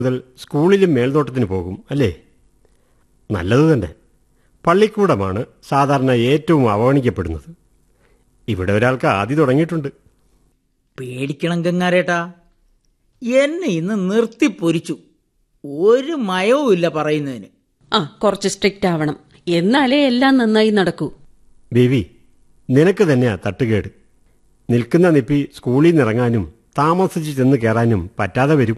മുതൽ സ്കൂളിലും മേൽനോട്ടത്തിന് പോകും അല്ലേ നല്ലത് തന്നെ പള്ളിക്കൂടമാണ് സാധാരണ ഏറ്റവും അവഗണിക്കപ്പെടുന്നത് ഇവിടെ ഒരാൾക്ക് ആദ്യം തുടങ്ങിയിട്ടുണ്ട് പേടിക്കണം ഗംഗാരേട്ടാ എന്നെ ഇന്ന് നിർത്തി പൊരിച്ചു ഒരു മയവും ഇല്ല പറയുന്നതിന് ആ കുറച്ച് സ്ട്രിക്റ്റ് ആവണം എന്നാലേ എല്ലാം നന്നായി നടക്കൂ ബേബി നിനക്ക് തന്നെയാ തട്ടുകേട് നിൽക്കുന്ന നിപ്പി സ്കൂളിൽ നിന്ന് ഇറങ്ങാനും താമസിച്ച് ചെന്ന് കയറാനും പറ്റാതെ വരും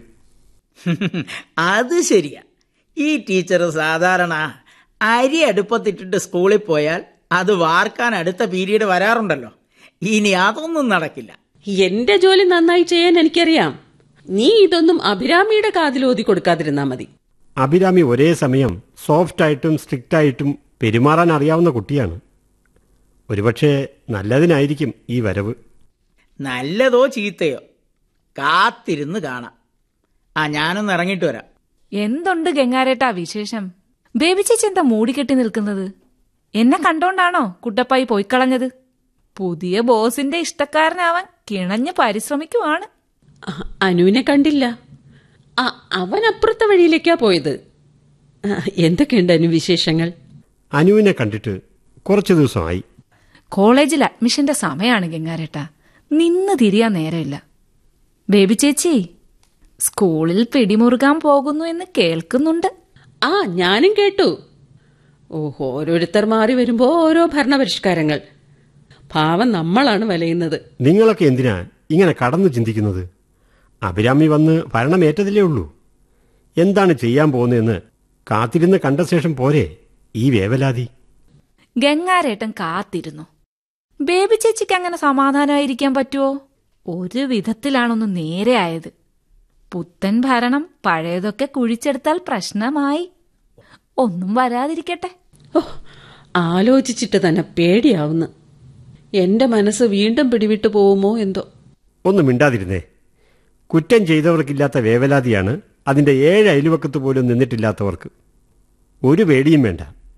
അത് ശരിയാ ഈ ടീച്ചർ സാധാരണ അരി അടുപ്പത്തിട്ടിട്ട് സ്കൂളിൽ പോയാൽ അത് വാർക്കാൻ അടുത്ത പീരീഡ് വരാറുണ്ടല്ലോ ഇനി അതൊന്നും നടക്കില്ല എന്റെ ജോലി നന്നായി ചെയ്യാൻ എനിക്കറിയാം നീ ഇതൊന്നും അഭിരാമിയുടെ കാതിലോതി കൊടുക്കാതിരുന്നാ മതി അഭിരാമി ഒരേ സമയം സോഫ്റ്റായിട്ടും സ്ട്രിക്റ്റായിട്ടും പെരുമാറാൻ അറിയാവുന്ന കുട്ടിയാണ് ഒരുപക്ഷെ നല്ലതിനായിരിക്കും ഈ വരവ് നല്ലതോ ചീത്തയോ കാത്തിരുന്ന് കാണാം ആ ഞാനൊന്ന് ഇറങ്ങിയിട്ട് വരാം എന്തുണ്ട് ഗംഗാരേട്ടാ വിശേഷം ബേബി ചേച്ചി എന്താ മൂടിക്കെട്ടി നിൽക്കുന്നത് എന്നെ കണ്ടോണ്ടാണോ കുട്ടപ്പായി പോയിക്കളഞ്ഞത് പുതിയ ബോസിന്റെ ഇഷ്ടക്കാരനാവാൻ കിണഞ്ഞ് പരിശ്രമിക്കുവാണ് ആ, അനുവിനെ കണ്ടില്ല ആ അവൻ അപ്പുറത്തെ വഴിയിലേക്കാ പോയത് ആ, എന്തൊക്കെയുണ്ട് അനു വിശേഷങ്ങൾ അനുവിനെ കണ്ടിട്ട് കുറച്ചു ദിവസമായി കോളേജിൽ അഡ്മിഷന്റെ സമയമാണ് ഗംഗാരേട്ടാ നിന്ന് തിരിയാൻ നേരമില്ല ബേബി ചേച്ചി സ്കൂളിൽ പിടിമുറുകാൻ പോകുന്നു എന്ന് കേൾക്കുന്നുണ്ട് ആ ഞാനും കേട്ടു ഓഹോ ഓരോരുത്തർ മാറി വരുമ്പോ ഓരോ ഭരണപരിഷ്കാരങ്ങൾ ഭാവം നമ്മളാണ് വലയുന്നത് നിങ്ങളൊക്കെ എന്തിനാ ഇങ്ങനെ കടന്നു ചിന്തിക്കുന്നത് അഭിരാമി വന്ന് ഭരണമേറ്റതില്ലേ ഉള്ളൂ എന്താണ് ചെയ്യാൻ പോകുന്നതെന്ന് കാത്തിരുന്ന് കണ്ട ശേഷം പോരെ ഈ വേവലാതി ഗംഗാരേട്ടൻ കാത്തിരുന്നു ബേബി ചേച്ചിക്ക് അങ്ങനെ സമാധാനമായിരിക്കാൻ പറ്റുമോ ഒരു വിധത്തിലാണൊന്ന് നേരെ ആയത് പുത്തൻ ഭരണം പഴയതൊക്കെ കുഴിച്ചെടുത്താൽ പ്രശ്നമായി ഒന്നും വരാതിരിക്കട്ടെ ഓ ആലോചിച്ചിട്ട് തന്നെ പേടിയാവുന്നു എന്റെ മനസ്സ് വീണ്ടും പിടിവിട്ടു പോവുമോ എന്തോ ഒന്ന് മിണ്ടാതിരുന്നേ കുറ്റം ചെയ്തവർക്കില്ലാത്ത വേവലാതിയാണ് അതിന്റെ ഏഴ് അയലുവക്കത്ത് പോലും നിന്നിട്ടില്ലാത്തവർക്ക് ഒരു പേടിയും വേണ്ട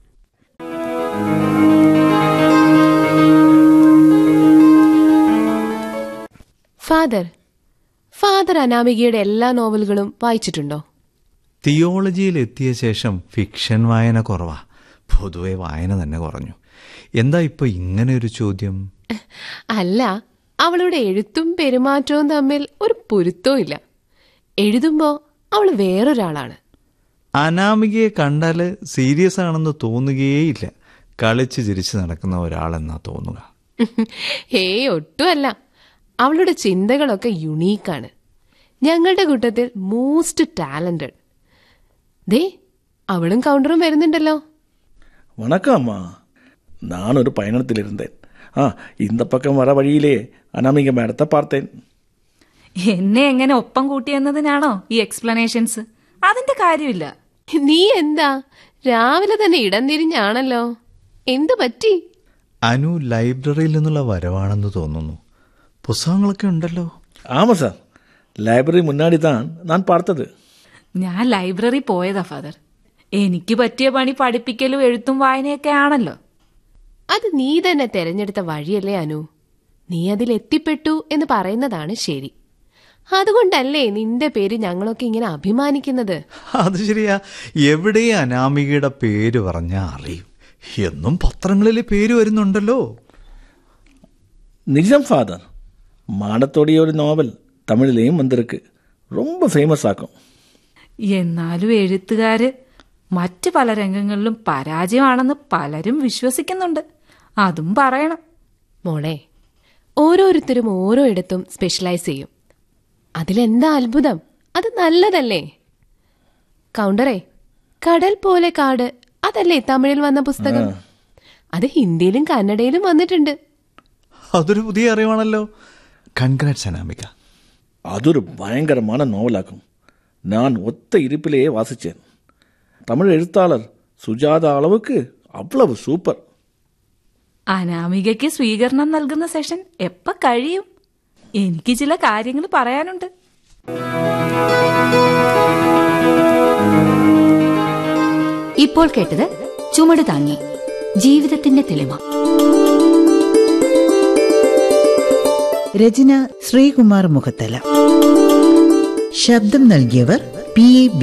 ഫാദർ ഫാദർ അനാമികയുടെ എല്ലാ നോവലുകളും വായിച്ചിട്ടുണ്ടോ തിയോളജിയിൽ എത്തിയ ശേഷം ഫിക്ഷൻ വായന കുറവാ പൊതുവെ വായന തന്നെ കുറഞ്ഞു എന്താ ഇപ്പൊ ഇങ്ങനെ ഒരു ചോദ്യം അല്ല അവളുടെ എഴുത്തും പെരുമാറ്റവും തമ്മിൽ ഒരു പൊരുത്തവും ഇല്ല എഴുതുമ്പോ അവൾ വേറൊരാളാണ് അനാമികയെ കണ്ടാല് സീരിയസ് ആണെന്ന് തോന്നുകയേയില്ല കളിച്ച് ചിരിച്ച് നടക്കുന്ന ഒരാളെന്നാ തോന്നുക ഏയ് ഒട്ടുമല്ല അവളുടെ ചിന്തകളൊക്കെ യുണീക്കാണ് ഞങ്ങളുടെ കൂട്ടത്തിൽ മോസ്റ്റ് ടാലന്റഡ് ദേ അവളും കൗണ്ടറും വരുന്നുണ്ടല്ലോ வணக்கம் அம்மா நான் ஒரு பயணத்தில் இருந்தேன் ஆ இந்த பக்கம் வர வழியிலே அனாமிக மேடத்தை பார்த்தேன் എന്നെ എങ്ങനെ ഒപ്പം കൂട്ടിയെന്നതിനാണോ ഈ എക്സ്പ്ലനേഷൻസ് അതിന്റെ കാര്യമില്ല നീ എന്താ രാവിലെ തന്നെ ഇടം തിരിഞ്ഞാണല്ലോ എന്തു പറ്റി അനു ലൈബ്രറിയിൽ നിന്നുള്ള വരവാണെന്ന് തോന്നുന്നു പുസ്തകങ്ങളൊക്കെ ഉണ്ടല്ലോ ஆமாம் சார் லைப்ரரி முன்னாடி தான் நான் பார்த்தது ഞാൻ ലൈബ്രറി പോയതാ ഫാദർ എനിക്ക് പറ്റിയ പണി പഠിപ്പിക്കലും എഴുത്തും വായനയൊക്കെ ആണല്ലോ അത് നീ തന്നെ തെരഞ്ഞെടുത്ത വഴിയല്ലേ അനു നീ അതിൽ എത്തിപ്പെട്ടു എന്ന് പറയുന്നതാണ് ശരി അതുകൊണ്ടല്ലേ നിന്റെ പേര് ഞങ്ങളൊക്കെ ഇങ്ങനെ അഭിമാനിക്കുന്നത് അത് ശരിയാ എവിടെ അനാമികയുടെ പേര് പറഞ്ഞാൽ അറിയും എന്നും പത്രങ്ങളിൽ പേര് വരുന്നുണ്ടല്ലോ நிஜம் ஃபாதர் மாடத்தோடைய ஒரு நாவல் தமிழ்லேயும் வந்திருக்கு ரொம்ப ஃபேமஸ் ஆக்கும் എന്നാലും എഴുത്തുകാര് മറ്റു പല രംഗങ്ങളിലും പരാജയമാണെന്ന് പലരും വിശ്വസിക്കുന്നുണ്ട് അതും പറയണം മോളെ ഓരോരുത്തരും ഓരോ ഇടത്തും സ്പെഷ്യലൈസ് ചെയ്യും അതിലെന്താ അത്ഭുതം അത് നല്ലതല്ലേ കൗണ്ടറേ കടൽ പോലെ കാട് അതല്ലേ തമിഴിൽ വന്ന പുസ്തകം അത് ഹിന്ദിയിലും കന്നഡയിലും വന്നിട്ടുണ്ട് അതൊരു പുതിയ അറിവാണല്ലോ കൺഗ്രാറ്റ്സ് അനാമിക அது ஒரு பயங்கரமான நாவலாக்கும் நான் ஒத்த இருப்பிலேயே வாசித்தேன் தமிழ் எழுத்தாளர் சுஜாதா அளவுக்கு அவ்வளவு சூப்பர் അനാമികയ്ക്ക് സ്വീകരണം നൽകുന്ന സെഷൻ എപ്പ കഴിയും എനിക്ക് ചില കാര്യങ്ങൾ പറയാനുണ്ട് ഇപ്പോൾ കേട്ടത് ചുമട് താങ്ങി ജീവിതത്തിന്റെ തെളിമ രചന ശ്രീകുമാർ മുഖത്തല ശബ്ദം നൽകിയവർ പി